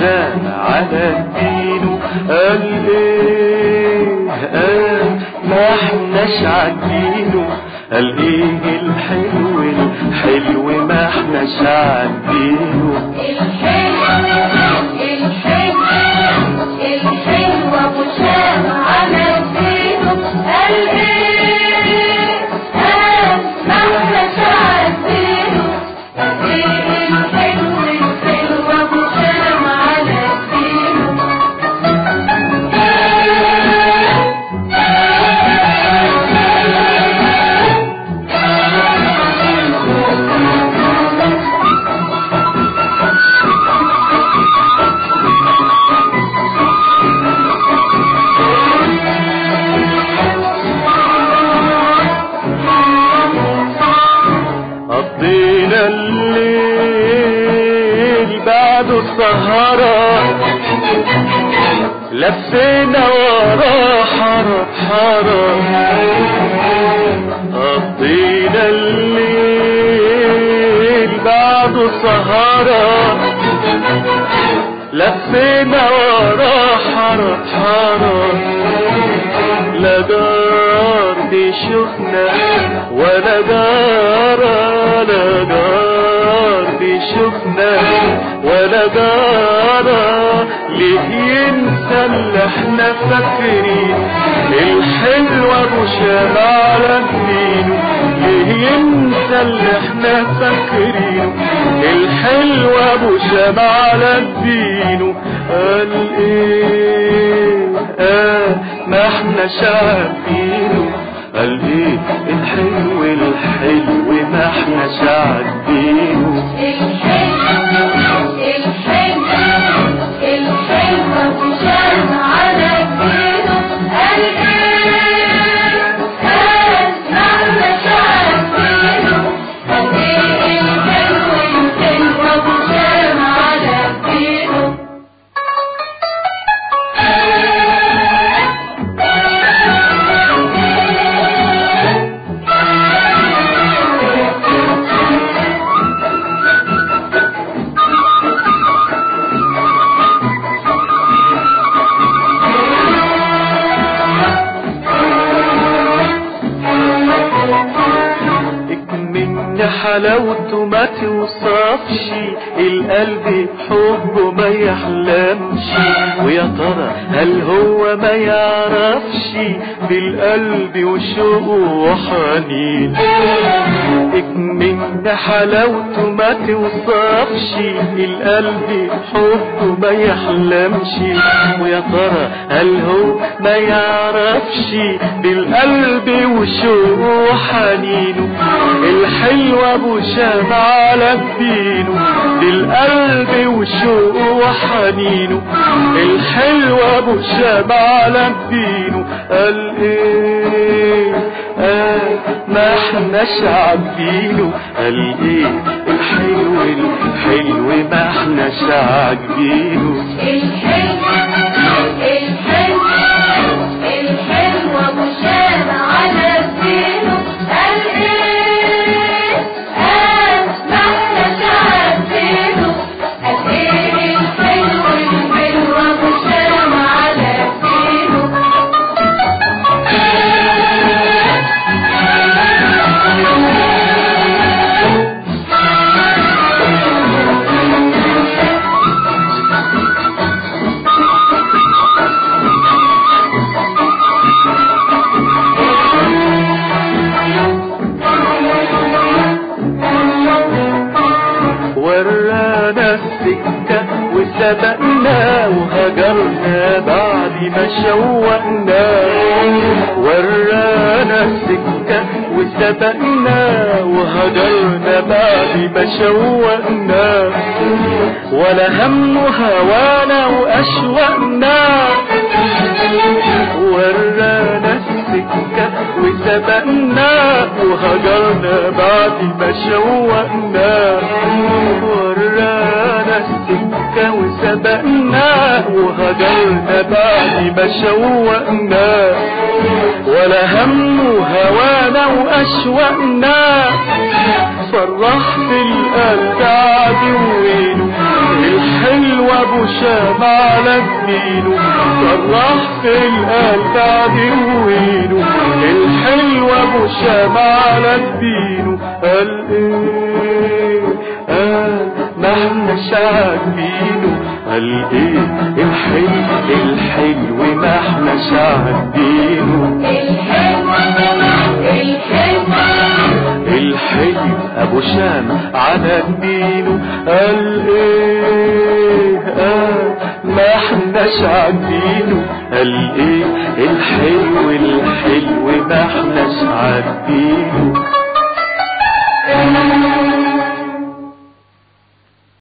شام على الدين قال ايه قال ما احناش عاجبينه قال ايه الحلو الحلو ما احناش عاجبينه الحلو الحلو الحلو ابو شام على دينه قال ايه قال ما احناش عارفينه ايه الحلو الحلو ابو شام على دينه قضينا الليل بعد السهرة لفينا ورا حرب حرب قضينا الليل بعد السهرة لفينا ورا حرب حرب لا جار بيشوفنا ولا جارة لا جار بيشوفنا ولا جارة ليه ينسى اللي احنا فاكرين الحلو ابو شام على جبينه ليه ينسى اللي احنا فاكرينه الحلو ابو شام على جبينه قال ايه آه ما احنا عارفينه قال ايه الحلو الحلو ما احنا عارفينه الحلو الحلو الحلو ابو شام على دينه قال ايه قال ما احناش عارفينه قال ايه الحلو الحلو ابو شام على دينه من حلاوته ما توصفش القلب حبه ما يحلمش ويا ترى هل هو ما يعرفش بالقلب وشوقه وحنين من حلاوته ما توصفش القلب حبه ما يحلمش ويا ترى هل هو ما يعرفش بالقلب وشوقه وحنينه الحلو ابو شام على جبينه بالقلب وشوقه وحنينه الحلو ابو شام على جبينه قال ايه آه ما احناش عاجبينه قال ايه الحلو الحلو ما احناش عاجبينه الحلو الحلو الحلو ابو شام على دينه قال ايه قال ما احناش عارفينه قال ايه الحلو الحلو ابو شام على دينه ورانا السكة وسبقنا وهجرنا بعد ما شوقنا ورانا السكة وسبقنا وهجرنا بعد ما شوقنا ولا هم هوانا وأشوقنا ورانا السكة وسبقنا وهجرنا بعد ما شوقنا ورانا السكة وسبقنا وهجرنا بعد ما شوقنا ولا هم هوانا وأشوقنا فرحت القلب عدوينه الحلو ابو شام على جبينه صرح في القلب عدوينه الحلو ابو شام على جبينه قال ايه قال ما احناش عاجبينه قال ايه الحلو الحلو ما احناش عاجبينه الحلو الحلو الحلو ابو شام على جبينه قال ايه قال ما احناش عاجبينه قال ايه الحلو الحلو ما احناش عاجبينه